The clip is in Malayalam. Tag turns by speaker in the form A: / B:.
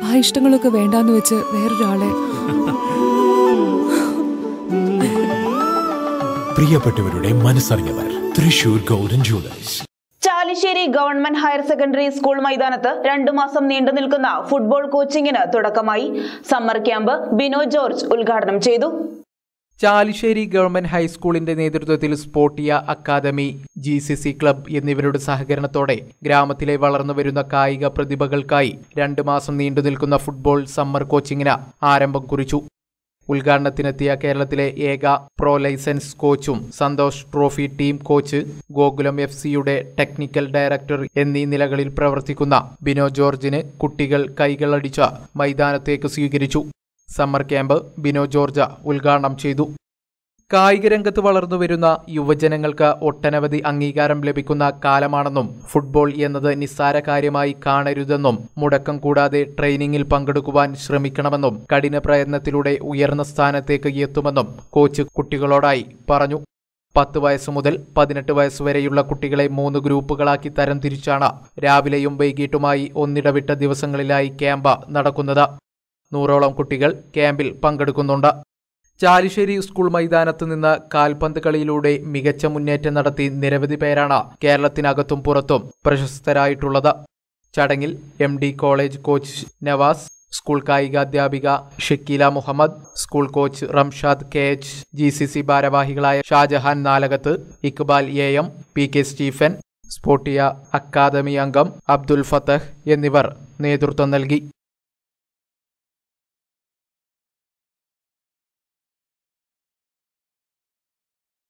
A: ആ ഇഷ്ടങ്ങളൊക്കെ വേണ്ടാന്ന് വെച്ച് വേറൊരാളെ
B: പ്രിയപ്പെട്ടവരുടെ മനസ്സറിഞ്ഞവർ Thrissur golden jewellers
C: Chalissery government higher secondary school മൈതാനത്ത് രണ്ടു മാസം നീണ്ടു നിൽക്കുന്ന ഫുട്ബോൾ കോച്ചിങ്ങിന് തുടക്കമായി സമ്മർ ക്യാമ്പ് ബിനോ ജോർജ് ഉദ്ഘാടനം ചെയ്തു
D: ചാലിശ്ശേരി ഗവൺമെന്റ് ഹൈസ്കൂളിന്റെ നേതൃത്വത്തിൽ Sportiya academy G C C club എന്നിവരുടെ സഹകരണത്തോടെ ഗ്രാമത്തിലെ വളർന്നുവരുന്ന കായിക പ്രതിഭകൾക്കായി രണ്ട് മാസം നീണ്ടു നിൽക്കുന്ന ഫുട്ബോൾ സമ്മർ കോച്ചിങ്ങിന് ആരംഭം കുറിച്ചു ഉദ്ഘാടനത്തിനെത്തിയ കേരളത്തിലെ ഏക പ്രോ ലൈസൻസ് കോച്ചും Santosh trophy team coach Gokulam F സിയുടെ ടെക്നിക്കൽ ഡയറക്ടർ എന്നീ നിലകളിൽ പ്രവർത്തിക്കുന്ന ബിനോ ജോർജിന് കുട്ടികൾ കൈകളടിച്ച മൈതാനത്തേക്ക് സ്വീകരിച്ചു സമ്മർ ക്യാമ്പ് ബിനോ ജോർജ ഉദ്ഘാടനം ചെയ്തു കായിക രംഗത്ത് വളർന്നുവരുന്ന യുവജനങ്ങൾക്ക് ഒട്ടനവധി അംഗീകാരം ലഭിക്കുന്ന കാലമാണെന്നും ഫുട്ബോൾ എന്നത് നിസ്സാര കാര്യമായി കാണരുതെന്നും മുടക്കം കൂടാതെ ട്രെയിനിങ്ങിൽ പങ്കെടുക്കുവാൻ ശ്രമിക്കണമെന്നും കഠിന പ്രയത്നത്തിലൂടെ ഉയർന്ന സ്ഥാനത്തേക്ക് എത്തുമെന്നും കോച്ച് കുട്ടികളോടായി പറഞ്ഞു പത്ത് വയസ്സ് മുതൽ പതിനെട്ട് വയസ്സ് വരെയുള്ള കുട്ടികളെ മൂന്ന് ഗ്രൂപ്പുകളാക്കി തരംതിരിച്ചാണ് രാവിലെയും വൈകിട്ടുമായി ഒന്നിടവിട്ട ദിവസങ്ങളിലായി ക്യാമ്പ് നടക്കുന്നത് നൂറോളം കുട്ടികൾ ക്യാമ്പിൽ പങ്കെടുക്കുന്നുണ്ട് ചാലിശ്ശേരി സ്കൂൾ മൈതാനത്ത് നിന്ന് കാൽപന്ത് കളിയിലൂടെ മികച്ച മുന്നേറ്റം നടത്തി നിരവധി പേരാണ് കേരളത്തിനകത്തും പുറത്തും പ്രശസ്തരായിട്ടുള്ളത് ചടങ്ങിൽ M D college coach Navas school കായികാധ്യാപിക Shakeela Muhammad school coach Ramshad K H G C C ഭാരവാഹികളായ Shajahan Nalakath Iqbal A M P K Stephen Sportiya academy അംഗം അബ്ദുൽ ഫത്തഹ് എന്നിവർ നേതൃത്വം നൽകി